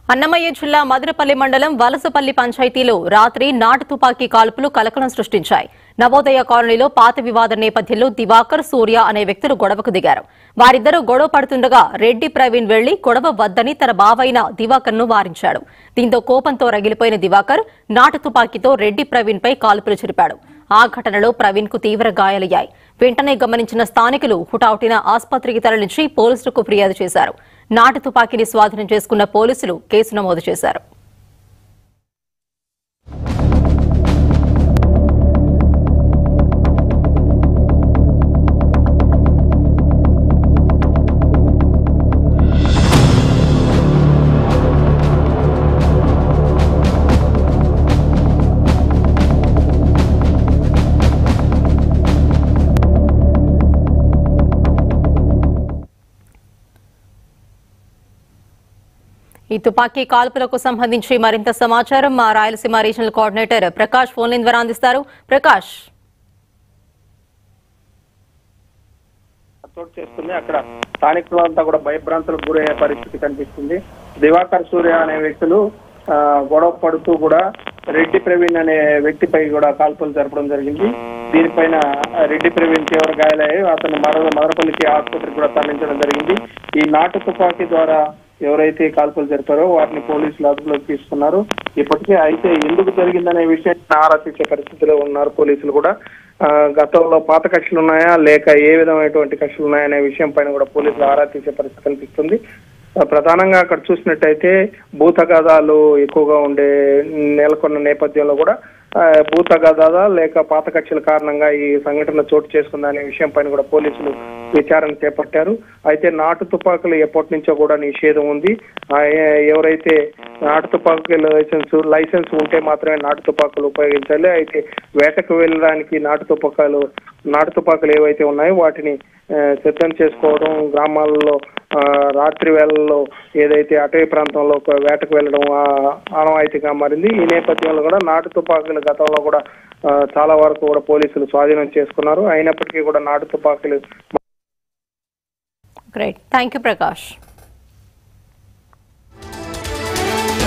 అన్నమయ్య జిల్లా మధురపల్లి మండలం వలసపల్లి పంచాయతీలో రాత్రి నాటు తుపాకీ కాల్పులు కలకలం సృష్టించాయి నవోదయ కాలనీలో పాత వివాద నేపథ్యంలో దివాకర్ సూర్య అనే వ్యక్తులు గొడవకు దిగారు వారిద్దరూ గొడవ పడుతుండగా రెడ్డి ప్రవీణ్ వెళ్లి గొడవ వద్దని తన బావైన దివాకర్ ను వారించాడు దీంతో కోపంతో రగిలిపోయిన దివాకర్ నాటు తుపాకీతో రెడ్డి ప్రవీణ్ పై కాల్పులు జరిపాడు ఆ ఘటనలో ప్రవీణ్ కు తీవ్ర గాయాలయ్యాయి వెంటనే గమనించిన స్థానికులు హుటాహుటిన ఆసుపత్రికి తరలించి పోలీసులకు ఫిర్యాదు చేశారు నాటు తుపాకీని స్వాధీనం చేసుకున్న పోలీసులు కేసు నమోదు చేశారు ఈ తుపాకీ కాల్పులకు సంబంధించి మరింత సమాచారం మా Rayalaseema regional coordinator Prakash phone line ద్వారా అందిస్తారు ప్రకాష్ చోటు చేస్తుంది అక్కడ స్థానికులంతా కూడా భయభ్రాంతులకు గురయ్యే పరిస్థితి కనిపిస్తుంది దివాకర్ సూర్య అనే వ్యక్తులు ఆ, గొడవ పడుతూ కూడా రెడ్డి ప్రవీణ్ అనే వ్యక్తిపై కూడా కాల్పులు జరపడం జరిగింది దీనిపైన రెడ్డి ప్రవీణ్ తీవ్ర గాయాలయ్యాయి అతను మర మదనపల్లికి ఆసుపత్రికి కూడా తరలించడం జరిగింది ఈ నాటు తుపాకీ ద్వారా ఎవరైతే కాల్పులు జరిపారో వాటిని పోలీసులు అదుపులోకి తీసుకున్నారు ఇప్పటికే అయితే ఎందుకు జరిగిందనే విషయాన్ని ఆరా తీసే పరిస్థితిలో ఉన్నారు పోలీసులు కూడా ఆ, గతంలో పాత కక్షలు ఉన్నాయా లేక ఏ విధమైనటువంటి కక్షలు ఉన్నాయనే విషయం పైన కూడా పోలీసులు ఆరా తీసే పరిస్థితి కనిపిస్తుంది ఆ, ప్రధానంగా అక్కడ చూసినట్టయితే భూతగాదాలు ఎక్కువగా ఉండే నెలకొన్న నేపథ్యంలో కూడా ఆ, భూతగాదాల లేక పాత కక్షల కారణంగా ఈ సంఘటన చోటు చేసుకుందనే విషయం పైన కూడా పోలీసులు విచారణ చేపట్టారు అయితే నాటు తుపాకులు ఎప్పటి నుంచో కూడా నిషేధం ఉంది ఆ, ఏ- ఎవరైతే నాటు తుపాకుల లైసెన్స్ లైసెన్స్ ఉంటే మాత్రమే నాటు తుపాకులు ఉపయోగించాలి అయితే వేటకు వెళ్ళడానికి నాటు తుపాకాలు నాటు తుపాకులు ఏవైతే ఉన్నాయో వాటిని ఆ, సిద్ధం చేసుకోవడం గ్రామాల్లో ఆ, రాత్రి వేళల్లో ఏదైతే అటవీ ప్రాంతంలో ఒక వేటకు వెళ్ళడం ఆ, ఆనవాయితీగా మారింది ఈ నేపథ్యంలో కూడా నాటు తుపాకులు గతంలో కూడా ఆ, చాలా వరకు కూడా పోలీసులు స్వాధీనం చేసుకున్నారు అయినప్పటికీ కూడా నాటు తుపాకులు గ్రేట్ థ్యాంక్ యూ ప్రకాష్